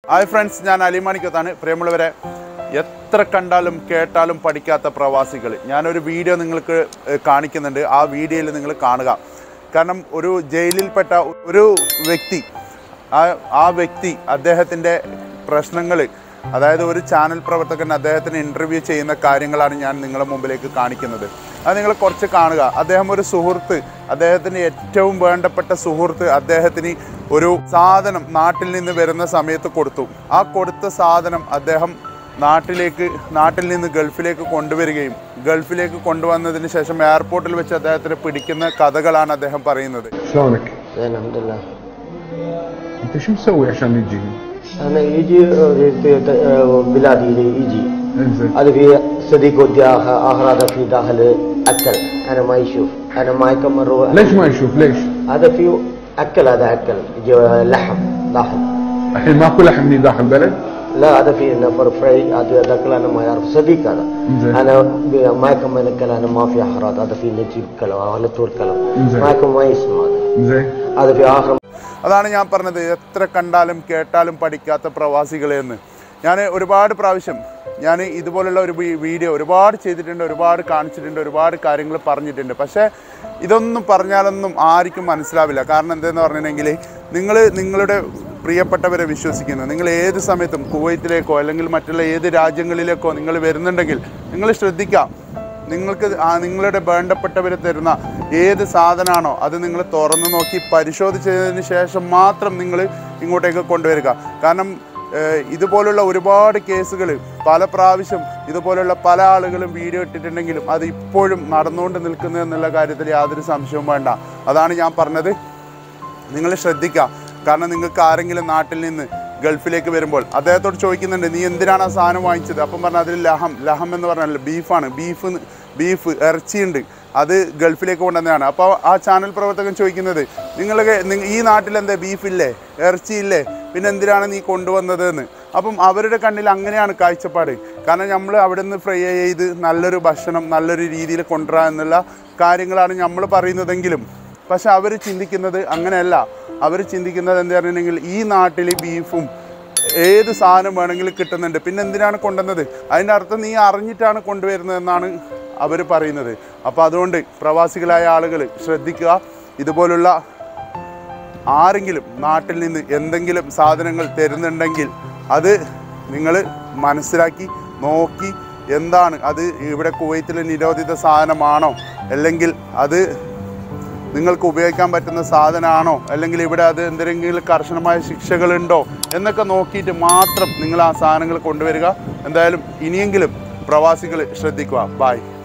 Hi friends ഞാൻ അലിമാണിക്കത്താണ് പ്രിയമുള്ളവരെ എത്ര കണ്ടാലും കേട്ടാലും പഠിക്കാത്ത പ്രവാസികൾ ഞാനൊരു വീഡിയോ നിങ്ങൾക്ക് ഏഹ്, കാണിക്കുന്നുണ്ട് ആ വീഡിയോയിൽ നിങ്ങൾ കാണുക കാരണം ഒരു ജയിലിൽപ്പെട്ട ഒരു വ്യക്തി ആ ആ വ്യക്തി അദ്ദേഹത്തിൻ്റെ പ്രശ്നങ്ങൾ അതായത് ഒരു ചാനൽ പ്രവർത്തകൻ അദ്ദേഹത്തിന് ഇൻ്റർവ്യൂ ചെയ്യുന്ന കാര്യങ്ങളാണ് ഞാൻ നിങ്ങളുടെ മുമ്പിലേക്ക് കാണിക്കുന്നത് അത് നിങ്ങൾ കുറച്ച് കാണുക അദ്ദേഹം ഒരു സുഹൃത്ത് അദ്ദേഹത്തിന് ഏറ്റവും വേണ്ടപ്പെട്ട സുഹൃത്ത് അദ്ദേഹത്തിന് ഒരു സാധനം നാട്ടിൽ നിന്ന് വരുന്ന സമയത്ത് കൊടുത്തു ആ കൊടുത്ത സാധനം അദ്ദേഹം നാട്ടിലേക്ക് നാട്ടിൽ നിന്ന് ഗൾഫിലേക്ക് കൊണ്ടുവരികയും ഗൾഫിലേക്ക് കൊണ്ടുവന്നതിന് ശേഷം എയർപോർട്ടിൽ വെച്ച് അദ്ദേഹത്തിന് പിടിക്കുന്ന കഥകളാണ് അദ്ദേഹം പറയുന്നത് شلونك؟ زين الحمد لله انت شو مسوي عشان يجي؟ انا يجي آه، بلادي يجي انزين هذا في صديق ودي اخر اخر هذا في داخل اكل انا ما يشوف انا ما كم مره ليش ما يشوف ليش؟ هذا في اكل هذا اكل يجي لحم داخل الحين ماكو لحم هني داخل البلد؟ لا هذا في نفر فري هذا داخل انا ما يعرف صديق هذا زين. انا ب- ما كم من الكلام انا ما في احراض هذا في نجيب كلام على طول كلام زين. ما كم ما يسمع هذا زين هذا في اخر അതാണ് ഞാൻ പറഞ്ഞത് എത്ര കണ്ടാലും കേട്ടാലും പഠിക്കാത്ത പ്രവാസികളെ എന്ന് ഞാൻ ഒരുപാട് പ്രാവശ്യം ഞാൻ ഇതുപോലുള്ള ഒരു വീ- വീഡിയോ ഒരുപാട് ചെയ്തിട്ടുണ്ട് ഒരുപാട് കാണിച്ചിട്ടുണ്ട് ഒരുപാട് കാര്യങ്ങൾ പറഞ്ഞിട്ടുണ്ട് പക്ഷേ ഇതൊന്നും പറഞ്ഞാലൊന്നും ആർക്കും മനസ്സിലാവില്ല കാരണം എന്തെന്ന് പറഞ്ഞിട്ടുണ്ടെങ്കിൽ നിങ്ങൾ നിങ്ങളുടെ പ്രിയപ്പെട്ടവരെ വിശ്വസിക്കുന്നു നിങ്ങൾ ഏത് സമയത്തും കുവൈത്തിലേക്കോ അല്ലെങ്കിൽ മറ്റുള്ള ഏത് രാജ്യങ്ങളിലേക്കോ നിങ്ങൾ വരുന്നുണ്ടെങ്കിൽ നിങ്ങൾ ശ്രദ്ധിക്കാം നിങ്ങൾക്ക് ആ നിങ്ങളുടെ വേണ്ടപ്പെട്ടവർ തരുന്ന ഏത് സാധനമാണോ അത് നിങ്ങൾ തുറന്നു നോക്കി പരിശോധിച്ചതിന് ശേഷം മാത്രം നിങ്ങൾ ഇങ്ങോട്ടേക്ക് കൊണ്ടുവരിക കാരണം ഏഹ്, ഇതുപോലുള്ള ഒരുപാട് കേസുകൾ പല പ്രാവശ്യം ഇതുപോലുള്ള പല ആളുകളും വീഡിയോ ഇട്ടിട്ടുണ്ടെങ്കിലും അത് ഇപ്പോഴും നടന്നുകൊണ്ട് നിൽക്കുന്നു എന്നുള്ള കാര്യത്തിൽ യാതൊരു സംശയവും വേണ്ട അതാണ് ഞാൻ പറഞ്ഞത് നിങ്ങൾ ശ്രദ്ധിക്കുക കാരണം നിങ്ങൾക്ക് ആരെങ്കിലും നാട്ടിൽ നിന്ന് ഗൾഫിലേക്ക് വരുമ്പോൾ അദ്ദേഹത്തോട് ചോദിക്കുന്നുണ്ട് നീ എന്തിനാണ് ആ സാധനം വാങ്ങിച്ചത് അപ്പം പറഞ്ഞാൽ അതിൽ ലഹം ലഹം എന്ന് പറഞ്ഞാൽ ബീഫാണ് ബീഫ് ബീഫ് ഇറച്ചിയുണ്ട് അത് ഗൾഫിലേക്ക് കൊണ്ടുവന്നതാണ് അപ്പോൾ ആ ചാനൽ പ്രവർത്തകൻ ചോദിക്കുന്നത് നിങ്ങളൊക്കെ നിങ്ങ- ഈ നാട്ടിൽ എന്താ ബീഫില്ലേ ഇറച്ചിയില്ലേ പിന്നെ എന്തിനാണ് നീ കൊണ്ടുവന്നത് എന്ന് അപ്പം അവരുടെ കണ്ണിൽ അങ്ങനെയാണ് കാഴ്ചപ്പാട് കാരണം നമ്മൾ അവിടെ നിന്ന് ഫ്രൈ ചെയ്ത് നല്ലൊരു ഭക്ഷണം നല്ലൊരു രീതിയിൽ കൊണ്ടുവരാ എന്നുള്ള കാര്യങ്ങളാണ് നമ്മൾ പറയുന്നതെങ്കിലും പക്ഷെ അവർ ചിന്തിക്കുന്നത് അങ്ങനെയല്ല അവർ ചിന്തിക്കുന്നത് എന്താ പറഞ്ഞിട്ടുണ്ടെങ്കിൽ ഈ നാട്ടിൽ ബീഫും ഏത് സാധനം വേണമെങ്കിലും കിട്ടുന്നുണ്ട് പിന്നെ എന്തിനാണ് കൊണ്ടുവന്നത് അതിൻ്റെ അർത്ഥം നീ അറിഞ്ഞിട്ടാണ് കൊണ്ടുവരുന്നതെന്നാണ് അവർ പറയുന്നത് അപ്പോൾ അതുകൊണ്ട് പ്രവാസികളായ ആളുകൾ ശ്രദ്ധിക്കുക ഇതുപോലുള്ള ആരെങ്കിലും നാട്ടിൽ നിന്ന് എന്തെങ്കിലും സാധനങ്ങൾ തരുന്നുണ്ടെങ്കിൽ അത് നിങ്ങൾ മനസ്സിലാക്കി നോക്കി എന്താണ് അത് ഇവിടെ കുവൈത്തിലെ നിരോധിത സാധനമാണോ അല്ലെങ്കിൽ അത് നിങ്ങൾക്ക് ഉപയോഗിക്കാൻ പറ്റുന്ന സാധനമാണോ അല്ലെങ്കിൽ ഇവിടെ അത് എന്തെങ്കിലും കർശനമായ ശിക്ഷകളുണ്ടോ എന്നൊക്കെ നോക്കിയിട്ട് മാത്രം നിങ്ങൾ ആ സാധനങ്ങൾ കൊണ്ടുവരിക എന്തായാലും ഇനിയെങ്കിലും പ്രവാസികൾ ശ്രദ്ധിക്കുക ബായ്